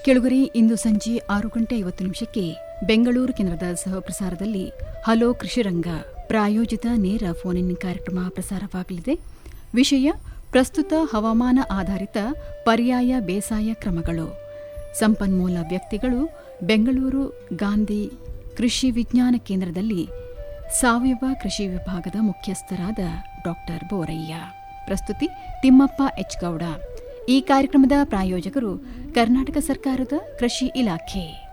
ಕೆಳಗರಿ ಇಂದು ಸಂಜೆ ಆರು ಗಂಟೆ ಐವತ್ತು ನಿಮಿಷಕ್ಕೆ ಬೆಂಗಳೂರು ಕೇಂದ್ರದ ಸಹಪ್ರಸಾರದಲ್ಲಿ ಹಲೋ ಕೃಷಿರಂಗ ಪ್ರಾಯೋಜಿತ ನೇರ ಫೋನ್ ಇನ್ ಕಾರ್ಯಕ್ರಮ ಪ್ರಸಾರವಾಗಲಿದೆ ವಿಷಯ ಪ್ರಸ್ತುತ ಹವಾಮಾನ ಆಧಾರಿತ ಪರ್ಯಾಯ ಬೇಸಾಯ ಕ್ರಮಗಳು ಸಂಪನ್ಮೂಲ ವ್ಯಕ್ತಿಗಳು ಬೆಂಗಳೂರು ಗಾಂಧಿ ಕೃಷಿ ವಿಜ್ಞಾನ ಕೇಂದ್ರದಲ್ಲಿ ಸಾವಯವ ಕೃಷಿ ವಿಭಾಗದ ಮುಖ್ಯಸ್ಥರಾದ ಡಾಕ್ಟರ್ ಬೋರಯ್ಯ ಪ್ರಸ್ತುತಿ ತಿಮ್ಮಪ್ಪ ಎಚ್ ಗೌಡ ಈ ಕಾರ್ಯಕ್ರಮದ ಪ್ರಾಯೋಜಕರು ಕರ್ನಾಟಕ ಸರ್ಕಾರದ ಕೃಷಿ ಇಲಾಖೆ